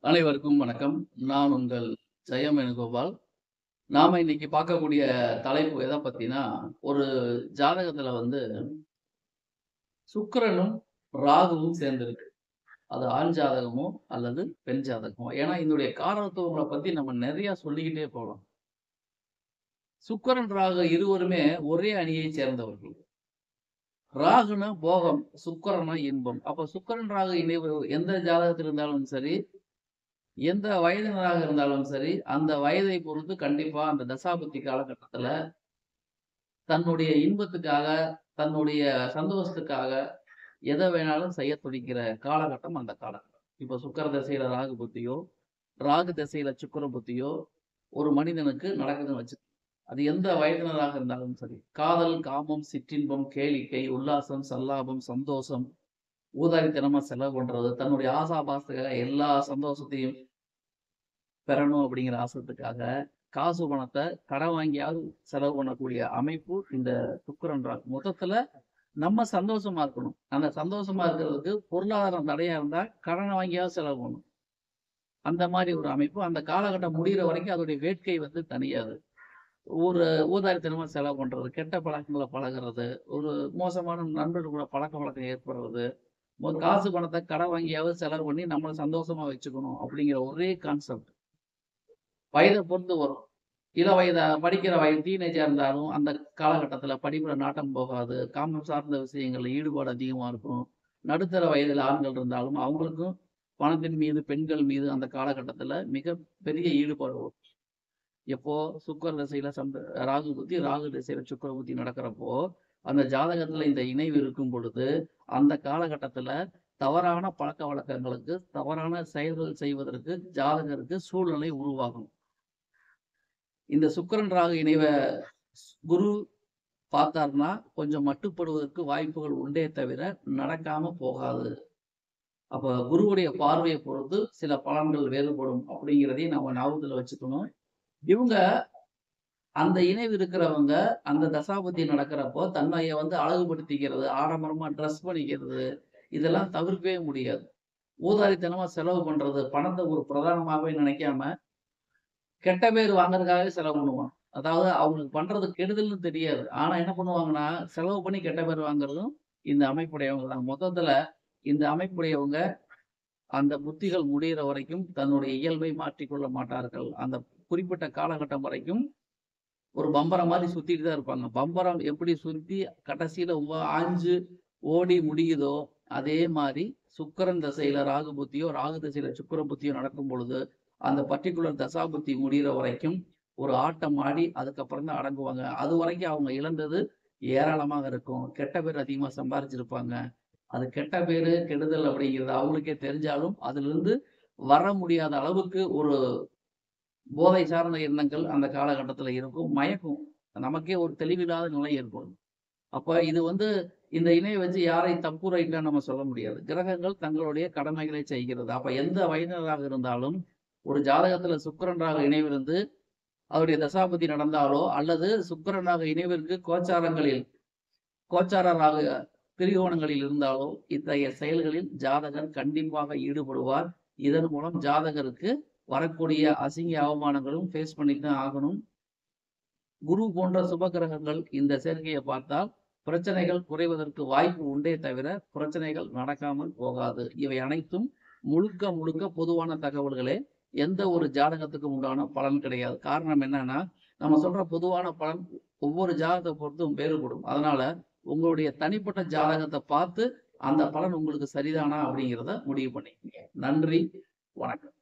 அனைவருக்கும் வணக்கம். நான் உங்கள் ஜெயம் வேணுகோபால். நாம இன்னைக்கு பார்க்கக்கூடிய தலைப்பு எத பத்தினா, ஒரு ஜாதகத்துல வந்து சுக்கிரனும், ராகுவும் சேர்ந்திருக்கு. அது ஆண் ஜாதகமோ அல்லது பெண் ஜாதகமோ. ஏன்னா, இதனுடைய காரகத்துவங்கள பத்தி நம்ம நெறைய சொல்லிக்கிட்டே போலாம். சுக்கிரன், ராகு இருவருமே ஒரே அணியைச் சேர்ந்தவர்கள். ராகுனா போகம், சுக்கிரனா இன்பம். அப்ப சுக்கிரன், ராகு இணைவு எந்த ஜாதகத்தில் இருந்தாலும் சரி, எந்த வயதினராக இருந்தாலும் சரி, அந்த வயதை பொறுத்து கண்டிப்பா அந்த தசாபுத்தி காலகட்டத்துல தன்னுடைய இன்பத்துக்காக, தன்னுடைய சந்தோஷத்துக்காக எத வேணாலும் செய்ய துடிக்கிற காலகட்டம் அந்த காலகட்டம். இப்ப சுக்கிர திசையில ராகு புத்தியோ, ராகு திசையில சுக்கிர புத்தியோ ஒரு மனிதனுக்கு நடக்குதுன்னு வச்சு அது எந்த வயதினராக இருந்தாலும் சரி. காதல், காமம், சிற்றின்பம், கேளிக்கை, உல்லாசம், சல்லாபம், சந்தோஷம், ஊதாரித்தனமா செலவு பண்றது, தன்னுடைய ஆசாபாசத்துக்காக எல்லா சந்தோஷத்தையும் பெறணும் அப்படிங்கிற ஆசைத்துக்காக, காசு பணத்த கடன் வாங்கியாவது செலவு பண்ணக்கூடிய அமைப்பு இந்த சுக்கிரன், ராகு. மொத்தத்துல நம்ம சந்தோஷமா இருக்கணும். அந்த சந்தோஷமா இருக்கிறதுக்கு பொருளாதாரம் தடையா இருந்தா கடன வாங்கியாவது செலவு பண்ணணும். அந்த மாரி ஒரு அமைப்பு. அந்த காலகட்டம் முடியிற வரைக்கும் அதோடைய வேட்கை வந்து தணியாது. ஒரு ஊதாரித்தனமா செலவு பண்றது, கெட்ட பழக்கங்கள பழகுறது, ஒரு மோசமான நண்பர்கள் கூட பழக்கவழக்கம் ஏற்படுறது, மொ காசு பணத்த கடன் வாங்கியாவது செலவு பண்ணி நம்மள சந்தோஷமா வச்சுக்கணும் அப்படிங்கிற ஒரே கான்செப்ட். வயத பொறுத்து வரும். இள வயதா படிக்கிற வயது டீனேஜா இருந்தாலும் அந்த காலகட்டத்துல படிப்புல நாட்டம் போகாது. காமம் சார்ந்த விஷயங்கள்ல ஈடுபாடு அதிகமா இருக்கும். நடுத்தர வயதில ஆண்கள் இருந்தாலும் அவங்களுக்கும் பணத்தின் மீது, பெண்கள் மீது அந்த காலகட்டத்துல மிகப் பெரிய ஈடுபாடு வரும். எப்போ சுக்கிர திசையில சந்த ராகு புத்தி, ராகு திசையில சுக்கிர புத்தி நடக்கிறப்போ, அந்த ஜாதகத்துல இந்த இணைவு இருக்கும் பொழுது, அந்த காலகட்டத்துல தவறான பழக்கவழக்கங்களுக்கு, தவறான செயல்கள் செய்வதற்கு ஜாதகருக்கு சூழ்நிலை உருவாகும். இந்த சுக்கிரன், ராகு இணைவ குரு பார்த்தார்னா, கொஞ்சம் மட்டுப்படுவதற்கு வாய்ப்புகள் உண்டே தவிர, நடக்காம போகாது. அப்ப குருவுடைய பார்வைய பொறுத்து சில பலன்கள் வேறுபடும் அப்படிங்கிறதையும் நம்ம ஞாபகத்துல வச்சுக்கணும். இவங்க அந்த இணைவு இருக்கிறவங்க, அந்த தசாபுத்தி நடக்கிறப்போ தன்னைய வந்து அழகுபடுத்திக்கிறது, ஆடம்பரமா ட்ரெஸ் பண்ணிக்கிறது, இதெல்லாம் தவிர்க்கவே முடியாது. ஊதாரித்தனமா செலவு பண்றது, பணத்த ஒரு பிரதானமாவே நினைக்காம, கெட்ட பேர் வாங்குறதுக்காகவே செலவு பண்ணுவாங்க. அதாவது அவங்களுக்கு பண்றது கெடுதல்னு தெரியாது. ஆனா என்ன பண்ணுவாங்கன்னா, செலவு பண்ணி கெட்ட பேர் வாங்குறதும் இந்த அமைப்புடையவங்க தான். மொத்தத்துல இந்த அமைப்புடையவங்க, அந்த புத்திகள் முடியிற வரைக்கும் தன்னுடைய இயல்பை மாற்றிக்கொள்ள மாட்டார்கள். அந்த குறிப்பிட்ட காலகட்டம் வரைக்கும் ஒரு பம்பரம் மாரி சுத்திட்டு தான் இருப்பாங்க. பம்பரம் எப்படி சுத்தி கடைசியில பாய்ஞ்சு ஓடி முடியுதோ, அதே மாரி சுக்கிரன் திசையில ராகு புத்தியோ, ராகு திசையில சுக்கிர புத்தியோ நடக்கும் பொழுது, அந்த பர்ட்டிகுலர் தசாபுத்தி முடியிற வரைக்கும் ஒரு ஆட்டம் ஆடி அதுக்கப்புறம் தான் அடங்குவாங்க. அதுவரைக்கும் அவங்க இழந்தது ஏராளமாக இருக்கும். கெட்ட பேர் அதிகமா சம்பாரிச்சிருப்பாங்க. அது கெட்ட பேரு, கெடுதல் அப்படிங்கிறது அவங்களுக்கே தெரிஞ்சாலும், அதிலிருந்து வர முடியாத அளவுக்கு ஒரு போதை சார்ந்த எண்ணங்கள் அந்த காலகட்டத்துல இருக்கும். மயக்கும். நமக்கே ஒரு தெளிவில்லாத நிலை ஏற்படும். அப்ப இது வந்து இந்த இணைய வச்சு யாரையும் தப்பு, ரைட்லாம் நம்ம சொல்ல முடியாது. கிரகங்கள் தங்களுடைய கடமைகளை செய்கிறது. அப்ப எந்த வயதினராக இருந்தாலும், ஒரு ஜாதகத்துல சுக்கிரன், ராகு இணைவிருந்து அவருடைய தசாபுத்தி நடந்தாலோ, அல்லது சுக்கிரன், ராகு இணைவிற்கு கோச்சாரங்களில் கோச்சார ராகு திரிகோணங்களில் இருந்தாலோ, இத்தகைய செயல்களில் ஜாதகர் கண்டிப்பாக ஈடுபடுவார். இதன் மூலம் ஜாதகருக்கு வரக்கூடிய அசிங்க அவமானங்களும் ஃபேஸ் பண்ணி தான் ஆகணும். குரு போன்ற சுப கிரகங்கள் இந்த சேர்க்கைய பார்த்தால், பிரச்சனைகள் குறைவதற்கு வாய்ப்பு உண்டே தவிர, பிரச்சனைகள் நடக்காமல் போகாது. இவை அனைத்தும் முழுக்க முழுக்க பொதுவான தகவல்களே. எந்த ஒரு ஜாதகத்துக்கும் உண்டான பலன் கிடையாது. காரணம் என்னன்னா, நம்ம சொல்ற பொதுவான பலன் ஒவ்வொரு ஜாதகத்த பொறுத்தும் வேறுபடும். அதனால உங்களுடைய தனிப்பட்ட ஜாதகத்த பார்த்து, அந்த பலன் உங்களுக்கு சரிதானா அப்படிங்கிறத முடிவு பண்ணிக்கங்க. நன்றி, வணக்கம்.